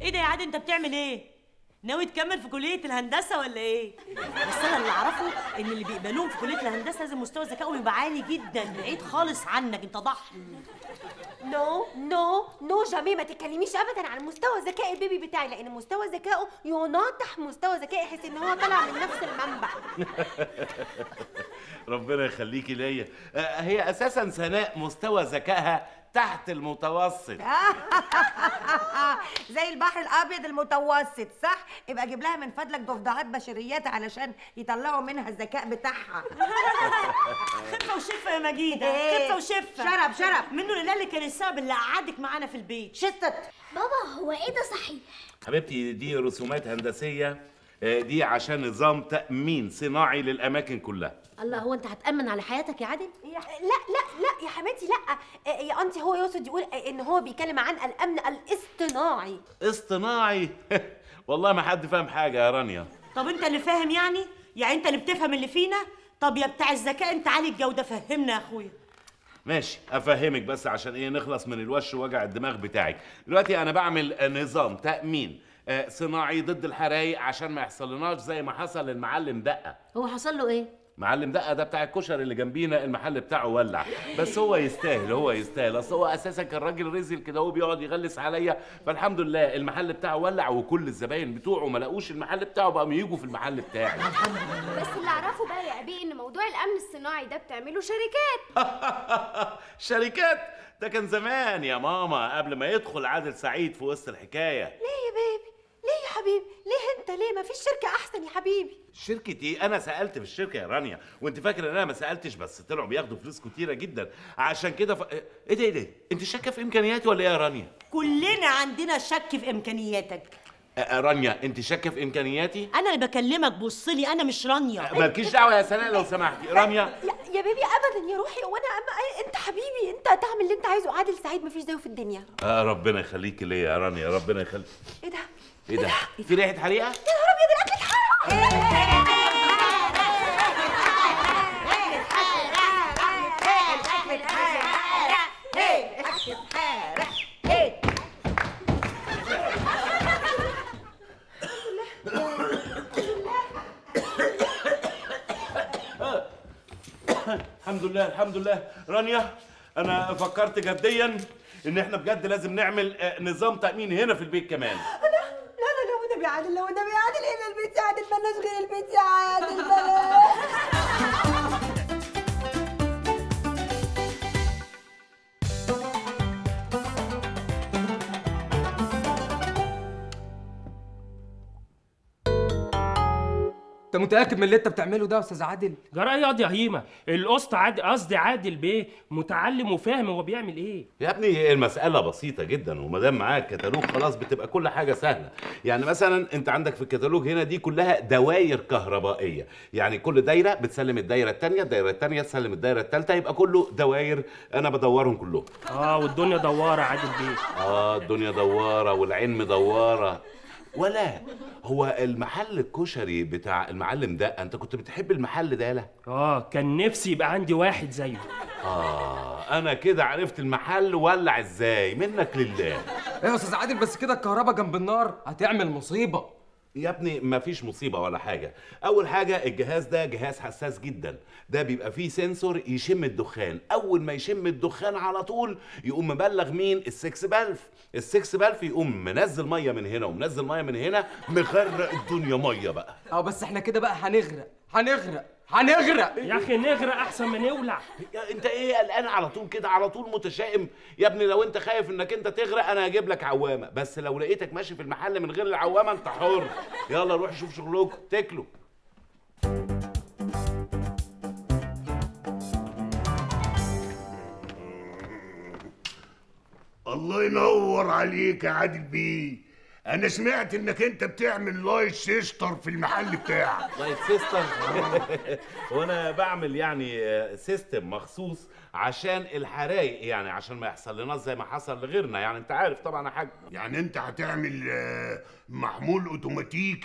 ايه ده يا عادل انت بتعمل ايه ناوي تكمل في كليه الهندسه ولا ايه بس انا اللي اعرفه ان اللي بيقبلوهم في كليه الهندسه لازم مستوى ذكائهم يبقى عالي جدا بعيد خالص عنك انت ضحي نو نو نو جامي ما تتكلميش ابدا عن مستوى ذكاء البيبي بتاعي لان مستوى ذكائه يناطح مستوى ذكائي يحس ان هو طالع من نفس المنبع ربنا يخليكي ليا آه، هي اساسا سناء مستوى ذكائها تحت المتوسط زي البحر الابيض المتوسط صح يبقى جيب لها من فضلك ضفدعات بشريات علشان يطلعوا منها الذكاء بتاعها خفه وشفه يا مجيده إيه؟ خفه وشفه شرب شرب منه لله اللي كان السبب اللي قعدك معانا في البيت شتت بابا هو ايه ده صحيح حبيبتي دي رسومات هندسيه آه، دي عشان نظام تامين صناعي للاماكن كلها الله هو انت هتامن على حياتك يا عادل لا لا لا يا حماتي لا آه، يا انتي هو يقصد يقول آه، ان هو بيتكلم عن الامن الاصطناعي اصطناعي والله ما حد فاهم حاجه يا رانيا طب انت اللي فاهم يعني يعني انت اللي بتفهم اللي فينا طب يا بتاع الذكاء انت عالي الجوده فهمنا يا اخويا ماشي افهمك بس عشان ايه نخلص من الوش ووجع الدماغ بتاعك دلوقتي انا بعمل آه، نظام تامين آه، صناعي ضد الحرايق عشان ما يحصلناش زي ما حصل للمعلم دقه هو حصل له ايه معلم دقه ده بتاع الكشري اللي جنبينا المحل بتاعه ولع بس هو يستاهل هو يستاهل اصل هو اساسا كان راجل رزل كده هو بيقعد يغلس عليا فالحمد لله المحل بتاعه ولع وكل الزباين بتوعه ما لقوش المحل بتاعه بقوا يجوا في المحل بتاعي بس اللي اعرفه بقى يا ابي ان موضوع الامن الصناعي ده بتعمله شركات شركات ده كان زمان يا ماما قبل ما يدخل عادل سعيد في وسط الحكايه ليه يا بيبي ليه يا حبيبي ليه انت ليه ما فيش شركه احسن يا حبيبي شركة ايه؟ أنا سألت في الشركة يا رانيا، وأنت فاكرة إن أنا ما سألتش بس طلعوا بياخدوا فلوس كتيرة جدا، عشان كده ف... إيه ده إيه ده؟ أنت شاكة في إمكانياتي ولا إيه يا رانيا؟ كلنا عندنا شك في امكانياتك آه، آه، رانيا أنت شاكة في إمكانياتي؟ انا اللي بكلمك بص لي انا مش رانيا مالكيش دعوة يا سناء لو سمحتي، رانيا يا, يا بيبي ابدا يا روحي وانا أما انت حبيبي انت تعمل اللي انت عايزه عادل سعيد ما فيش زيه في الدنيا آه ربنا يخليكي ليا يا رانيا ربنا يخليك ايه ده إيه ده؟ في ريحة حريقة؟ يا نهار ابيض الاكل اتحرق الحمد لله الحمد لله رانيا أنا فكرت جديا إن إحنا بجد لازم نعمل آه، نظام تأمين هنا في البيت كمان لا لا لا والنبي عادل لا والنبي عادل ايه البيت يا عادل مالناش غير البيت يا عادل بلاش انت متاكد من اللي انت بتعمله ده يا استاذ عادل جرى ايه ياض يا هيمه القسط عادل قصدي عادل بيه متعلم وفاهم هو بيعمل ايه يا ابني المسألة بسيطة جدا وما دام معاك كتالوج خلاص بتبقى كل حاجة سهلة، يعني مثلا أنت عندك في الكتالوج هنا دي كلها دواير كهربائية، يعني كل دايرة بتسلم الدايرة الثانية، الدايرة الثانية تسلم الدايرة الثالثة يبقى كله دواير أنا بدورهم كلهم. اه والدنيا دواره عادل بيه آه الدنيا دوارة والعين مدورة. ولا هو المحل الكشري بتاع المعلم ده أنت كنت بتحب المحل ده لا؟ اه كان نفسي يبقى عندي واحد زيه آه أنا كده عرفت المحل ولع إزاي منك لله. ايه يا استاذ عادل بس كده الكهرباء جنب النار هتعمل مصيبه يا ابني مفيش مصيبة ولا حاجة أول حاجة الجهاز ده جهاز حساس جدا ده بيبقى فيه سنسور يشم الدخان أول ما يشم الدخان على طول يقوم مبلغ مين السكس بلف السكس بلف يقوم منزل مية من هنا ومنزل مية من هنا مغرق الدنيا مية بقى اه بس احنا كده بقى هنغرق هنغرق هنغرق يا اخي نغرق احسن ما نولع يا انت ايه قلقان على طول كده على طول متشائم يا ابني لو انت خايف انك انت تغرق انا هجيب لك عوامه بس لو لقيتك ماشي في المحل من غير العوامه انت حر يلا روح شوف شغلكم تاكلوا الله ينور عليك يا عادل بيه انا سمعت انك انت بتعمل لايت سيستر في المحل بتاعك لايت سيستم وانا بعمل يعني آه، سيستم مخصوص عشان الحرايق يعني عشان ما يحصل لناش زي ما حصل لغيرنا يعني انت عارف طبعا يا حاج يعني انت هتعمل آه، محمول اوتوماتيكي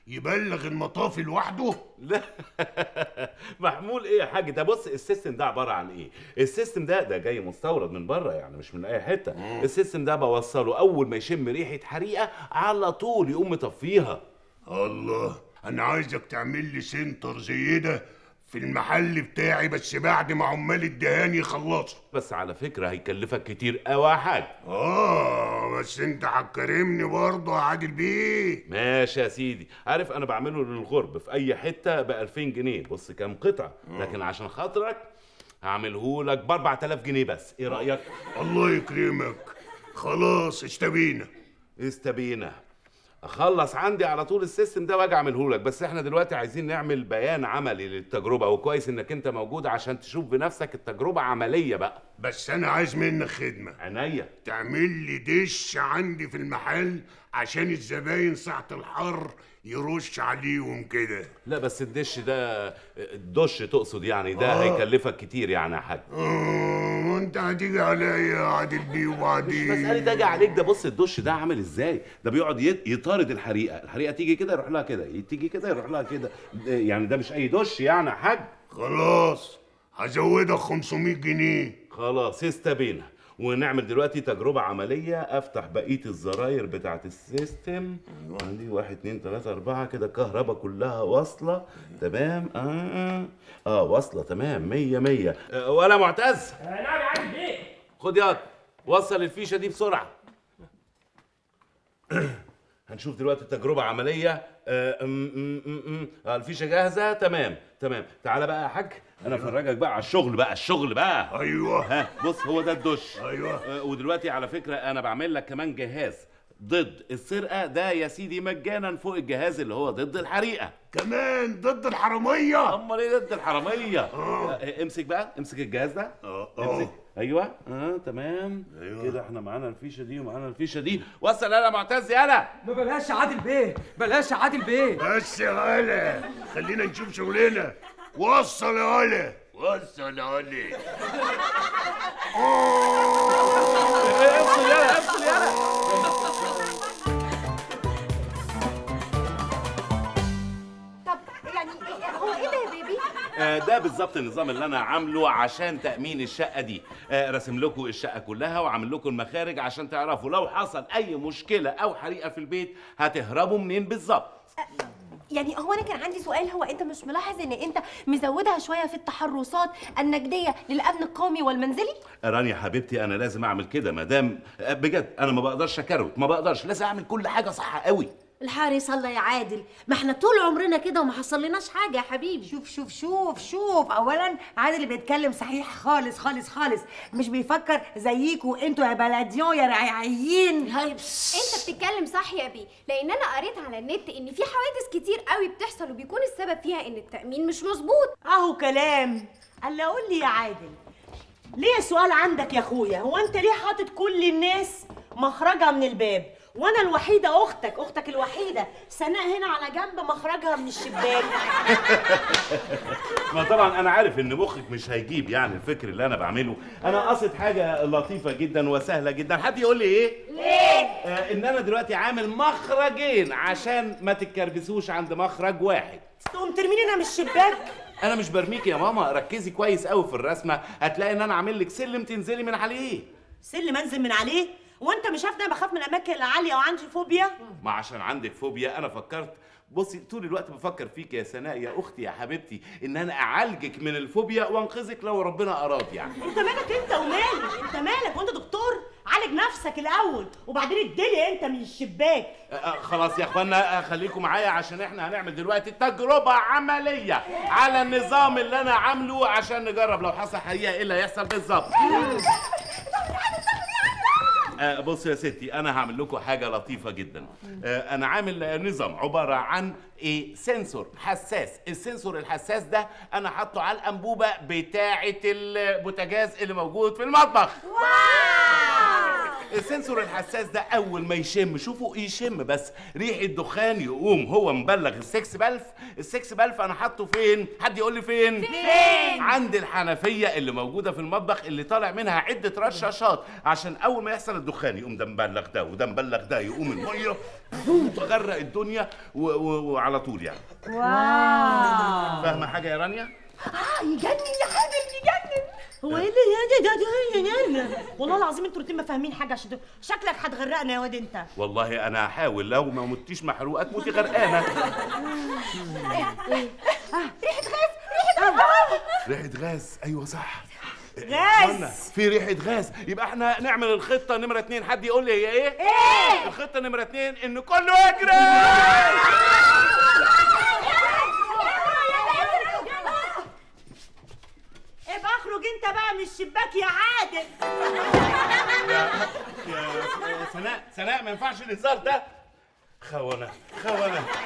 يبلغ المطافي لوحده لا محمول ايه يا حاج ده بص السيستم ده عباره عن ايه السيستم ده ده جاي مستورد من بره يعني مش من اي حته السيستم ده بوصله اول ما يشم ريحه حريقه على طول يقوم مطفيها الله انا عايزك تعمل لي سنتر زي ده في المحل بتاعي بس بعد ما عمال الدهان يخلصوا بس على فكره هيكلفك كتير قوي يا حاج اه بس انت هتكرمني برضه يا عادل بيه ماشي يا سيدي عارف انا بعمله للغرب في اي حته ب 2000 جنيه بص كام قطعه لكن عشان خاطرك هعمله لك ب 4000 جنيه بس ايه رايك الله يكرمك خلاص اشتبينا استبينا اخلص عندي على طول السيستم ده واجي اعمله لك بس احنا دلوقتي عايزين نعمل بيان عملي للتجربه وكويس انك انت موجود عشان تشوف بنفسك التجربه عمليه بقى بس انا عايز منك خدمه عينيا تعمل لي دش عندي في المحل عشان الزباين ساعة الحر يرش عليهم كده لا بس الدش ده الدش تقصد يعني ده آه. هيكلفك كتير يعني يا حاج آه، وانت هتيجي عليا يا عادل بيه وبعدين مش مسألة اجي عليك ده بص الدش ده عامل ازاي ده بيقعد يط- يطارد الحريقه الحريقه تيجي كده يروح لها كده تيجي كده يروح لها كده يعني ده مش اي دش يعني يا حاج خلاص هزودك 500 جنيه خلاص استبينا ونعمل دلوقتي تجربة عملية افتح بقية الزراير بتاعت السيستم عندي واحد اتنين تلاتة اربعة كده الكهرباء كلها واصلة تمام اه اه واصلة تمام مية مية آه ولا معتز نعم يا عادل بيه خد ياض وصل الفيشة دي بسرعة هنشوف دلوقتي تجربة عملية آه أم أم أم أم. آه الفيشة جاهزة تمام تمام تعالى بقى يا حاج انا افرجك بقى على الشغل بقى الشغل بقى ايوه ها بص هو ده الدش ايوه آه، ودلوقتي على فكرة أنا بعمل لك كمان جهاز ضد السرقة ده يا سيدي مجانا فوق الجهاز اللي هو ضد الحريقة كمان ضد الحرامية أمال إيه ضد الحرامية؟ آه، امسك بقى امسك الجهاز ده اه امسك اه ايوه اه تمام أيوة. كده احنا معانا الفيشه دي ومعانا الفيشه دي وصل يلا معتز يلا ما بلاش يا عادل بيه بلاش يا عادل بيه بس يا هلا خلينا نشوف شغلنا وصل يا هلا وصل يا هلا افصل يلا افصل يلا طب يعني إيه- هو ايه ده يا بيبي آه، ده بالظبط النظام اللي انا عامله عشان تامين الشقه دي آه، راسم لكم الشقه كلها وعامل لكم المخارج عشان تعرفوا لو حصل اي مشكله او حريقه في البيت هتهربوا منين بالظبط يعني هو انا كان عندي سؤال هو انت مش ملاحظ ان انت مزودها شويه في التحرصات النجديه للامن القومي والمنزلي رانيا حبيبتي انا لازم اعمل كده ما دام آه، بجد انا ما بقدرش اكروت ما بقدرش لازم اعمل كل حاجه صح قوي الحارس الله يا عادل ما احنا طول عمرنا كده وما حصلناش حاجه يا حبيبي شوف شوف شوف شوف اولا عادل اللي بيتكلم صحيح خالص خالص خالص مش بيفكر زيكوا انتوا يا بلديون يا رعايين هاي بس انت بتتكلم صح يا بيه لان انا قريت على النت ان في حوادث كتير قوي بتحصل وبيكون السبب فيها ان التامين مش مظبوط اهو كلام قال قول لي يا عادل ليه سؤال عندك يا اخويا هو انت ليه حاطط كل الناس مخرجها من الباب وانا الوحيده اختك اختك الوحيده سناء هنا على جنب مخرجها من الشباك ما طبعا انا عارف ان مخك مش هيجيب يعني الفكر اللي انا بعمله انا قصد حاجه لطيفه جدا وسهله جدا حد يقول لي ايه ليه آه ان انا دلوقتي عامل مخرجين عشان ما تتكربسوش عند مخرج واحد تقوم ترميني انا من الشباك انا مش برميك يا ماما ركزي كويس قوي في الرسمه هتلاقي ان انا عامل لك سلم تنزلي من عليه سلم انزل من عليه وانت مش عارف ان انا بخاف من الاماكن العاليه وعندي فوبيا ما عشان عندك فوبيا انا فكرت بصي طول الوقت بفكر فيك يا سناء يا اختي يا حبيبتي ان انا اعالجك من الفوبيا وانقذك لو ربنا اراد يعني انت مالك انت ومالي انت مالك وانت دكتور عالج نفسك الاول وبعدين اديلي انت من الشباك آه، آه، خلاص يا اخوانا آه، خليكم معايا عشان احنا هنعمل دلوقتي تجربة عملية على النظام اللي انا عامله عشان نجرب لو حصل حقيقة ايه اللي هيحصل بالظبط آه، بص يا ستي انا هعمل لكم حاجه لطيفه جدا آه، انا عامل آه، نظام عباره عن ايه سنسور حساس السنسور الحساس ده انا حاطه على الانبوبه بتاعه البوتاجاز اللي موجود في المطبخ السنسور الحساس ده اول ما يشم شوفوا يشم بس ريحه دخان يقوم هو مبلغ السكس بلف السكس بلف انا حاطه فين حد يقول لي فين فين؟ عند الحنفيه اللي موجوده في المطبخ اللي طالع منها عده رشاشات عشان اول ما يحصل الدخان يقوم ده مبلغ ده وده مبلغ ده يقوم الميه بوم تغرق الدنيا و- و- وعلى طول يعني واو فاهمه حاجه يا رانيا اه يجنن يا حبيبي يجنن هو ايه اللي ده ده ده ده والله العظيم انتوا الاتنين ما فاهمين حاجه عشان ده- شكلك هتغرقنا يا واد انت والله انا هحاول لو ما متيش محروقه تموتي غرقانه ريحه غاز ايوه صح غاز. قلنا في ريحه غاز يبقى احنا نعمل الخطه نمره اتنين حد يقول لي هي ايه ايه الخطه نمره اتنين ان كله يجري ابقى اخرج انت بقى من الشباك يا عادل يا سناء سناء ما ينفعش الهزار ده خونه خونه